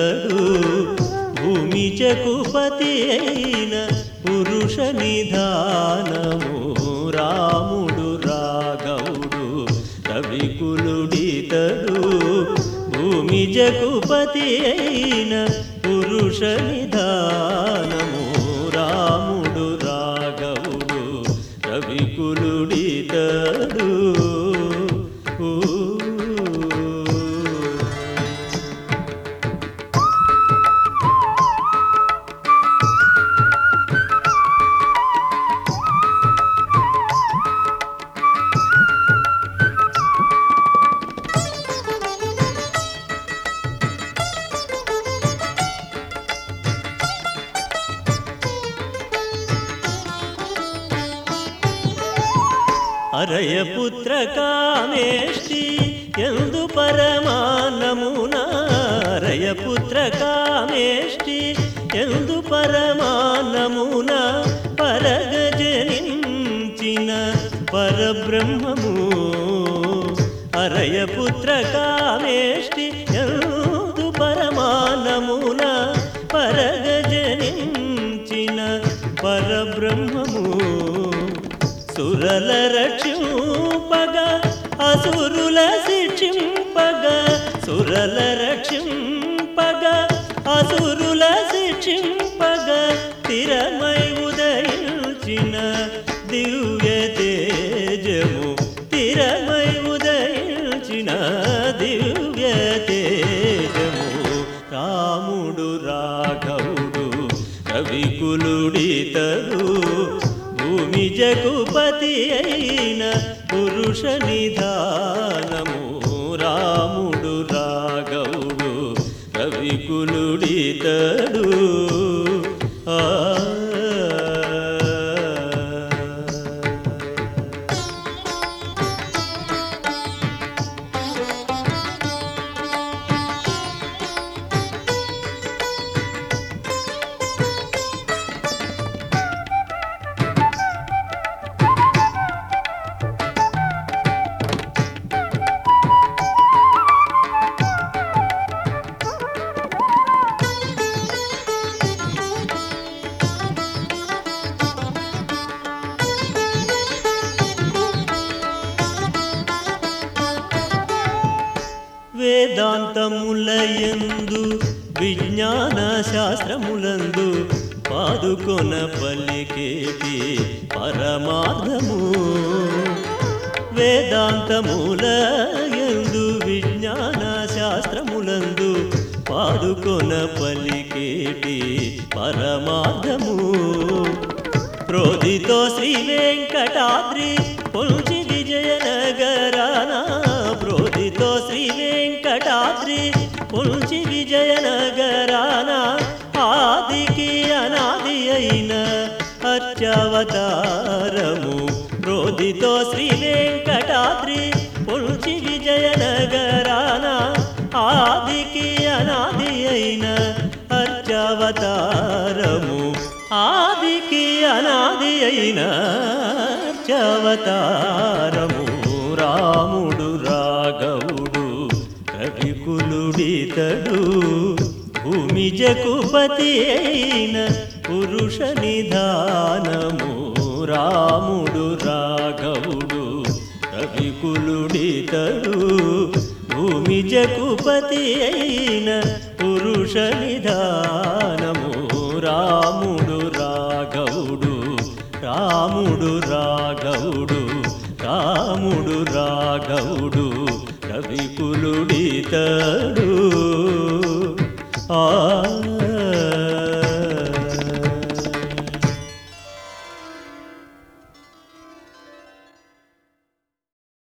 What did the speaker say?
ఇతడు భూమి చకుపతి అయిన పురుష నిధానము రాముడు రాఘవుడు కవికులుడితడు భూమి జకుపతి అయిన పురుష నిధానము రాముడు రాఘవుడు కవికులుడితడు ఊ. అరయపుత్ర కామేష్టి ఎందు పరమానమున అరయపుత్ర కామేష్టి ఎందు పరమానమున పరగజనించిన పరబ్రహ్మము అరయపుత్ర కామేష్టి ఎందు పరమానమున పరగజనించిన పరబ్రహ్మము సురల రక్షింపగ అసురుల శిక్షింపగ సురల రక్షింపగ అసురుల శిక్షింపగ తిరమై ఉదయించిన దివ్య తేజము తిరమై ఉదయించిన దివ్య తేజము రాముడు రాఘవుడు కవికులుడితడు భూమి జగుపతి అయిన పురుష నిధానము రాముడు రాఘవుడు కవికులుడితడు ఆ వేదాంతములయందు విజ్ఞాన శాస్త్రములందు పాదుకొన పలికేటి పరమార్థము వేదాంతములయందు విజ్ఞాన శాస్త్రములందు పాదుకొన పలికేటి పరమార్థము క్రోధితో శ్రీ వెంకటాద్రి పొంచి విజయనగరాన క్రోధితో శ్రీ వెంకటాద్రి పొంచి విజయనగరాన ఆదికి అనాది అయిన అత్యవతారము క్రోధితో శ్రీ వెంకటాద్రి పొంచి విజయనగరాన ఆదికి అనాది అయిన అర్చవతారము ఆదికి అనాది అయిన అర్చవతారము రాముడు రాఘవుడు కవికులుడితడు భూమి జకుపతి అయిన పురుష నిధానము రాముడు రాఘవుడు కవికులుడితడు భూమి జకుపతి అయిన పురుష నిధానము రాముడు రాఘవుడు రాముడు రాఘవుడు రాముడు రాఘవుడు కవికులుడితడు ఆ